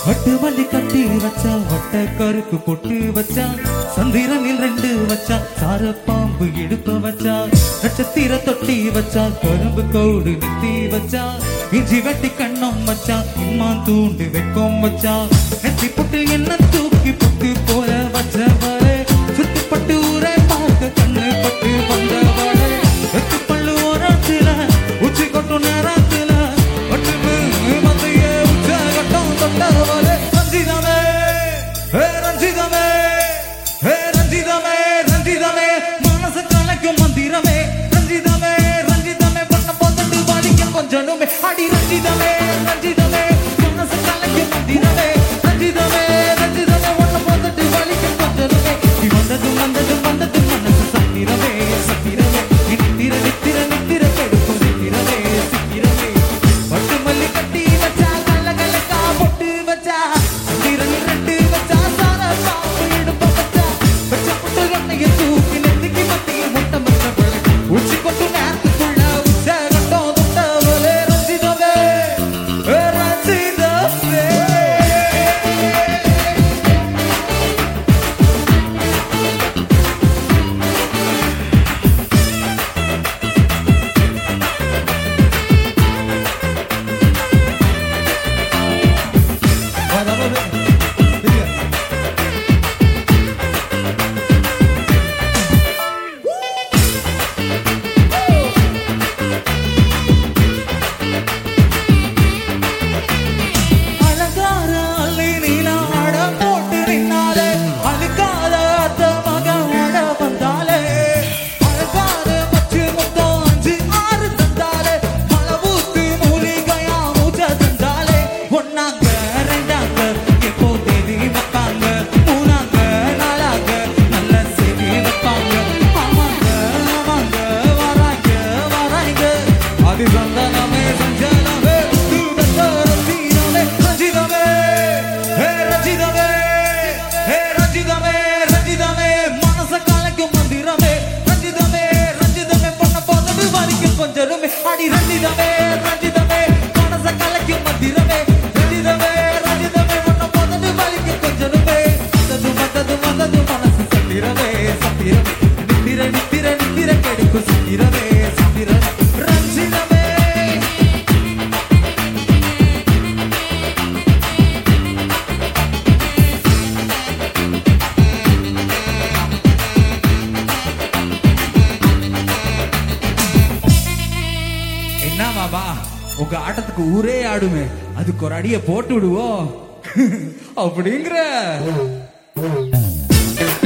வட்டு மல்லி கட்டி வச்சா வட்ட கருக்கு பொட்டு வச்சா சந்திரனில் ரெண்டு வச்சா சார பாம்பு இடுப்ப வச்சா நட்சத்திர தொட்டி வச்சா கரும்பு கோடு நிறுத்தி வச்சா இஞ்சி வெட்டி கண்ணம் வச்சா இம்மா தூண்டு வெக்கம் வச்சா நெத்தி புட்டு என்ன தூக்கி புட்டு போல வச்சவளே சுத்தி பட்டு ஊரை பார்க்க கண்ணு பட்டு வந்தவளே வெத்து பல்லு ஓரத்துல உச்சி கொட்டும் நேரத்துல ஒட்டுமே மத்திய உச்ச கட்டம் தொட்டவளே ரஞ்சிதமே ஹே ரஞ்சிதமே ஹே ரஞ்சிதமே ரஞ்சிதமே மனசு கலக்கும் மந்திரமே ரஞ்சிதமே ரஞ்சிதமே பண்ண போட்டு பாடிக்கும் கொஞ்சனுமே அடி ரஞ்சிதமே ரஞ்சிதமே மனசு கலக்கும் மந்திரமே ரஞ்சிதமே ரஞ்சிதமே பண்ண போட்டு பாடிக்கும் கொஞ்சனுமே நீ வந்தது வந்தது வந்தது மனசு சத்திரமே சத்திரமே நீ நித்திர நித்திர நித்திர கெடுக்கும் சித்திரமே சித்திரமே பட்டு மல்லி கட்டி வச்சா கல்ல கல்லக்கா பொட்டு வச்சா சந்திரன் ரெண்டு வச்சா சார பாம்பு இடுப்ப வச்சா வச்ச புட்டு கண்ணைய தூக்கி நெத்திக்கு மத்தியில் முட்டை மச்சவளே உச்சி கொட்டு நேரத்துக்குள்ள உச்ச கட்டம் தொட்டவளே ரஞ்சிதமே ஏ ரஞ்சிதமே அலங்கார அள்ளி நீலா அட போட்டு நின்னாலே அழுக்காத அத்த மக அட வந்தாலே அழகாத மச்சு மொத்தம் அஞ்சு ஆறு தந்தாலே மழை ஊத்து மூலிகையா மூச்ச தந்தாலே ஒன்னாங்க ரெண்டாங்க எப்போ தேதி வைப்பாங்க மூணாங்க நாளாக நல்ல செய்தி வைப்பாங்க ஆமாங்க ஆமாங்க வராங்க வராங்க அது சந்தனமே சஞ்சலமே முத்து வெத்த ரத்தினமே ரஞ்சிதமே ஹே ரஞ்சிதமே ஹே ரஞ்சிதமே ரஞ்சிதமே மனச கலைக்கும் மந்திரமே ரஞ்சிதமே ரஞ்சிதமே பொண்ண போதது வரைக்கும் கொஞ்சருமே அடி ரஞ்சிதமே ரஞ்சிதமே மனச கலைக்கும் மந்திரமே ரஞ்சிதமே ரஞ்சிதமே பொண்ண போதது வரைக்கும் கொஞ்சருமே வந்தது வந்தது வந்தது மனசு சத்திரமே சத்திரமே நித்திர நித்திர நித்திர கெடுக்கும் சத்திரமே சத்திரமே ரஞ்சிதமே என்ன மாமா உங்க ஆட்டத்துக்கு ஊரே ஆடுமே அதுக்கு ஒரு அடிய போட்டு விடுவோம் அப்படிங்கிற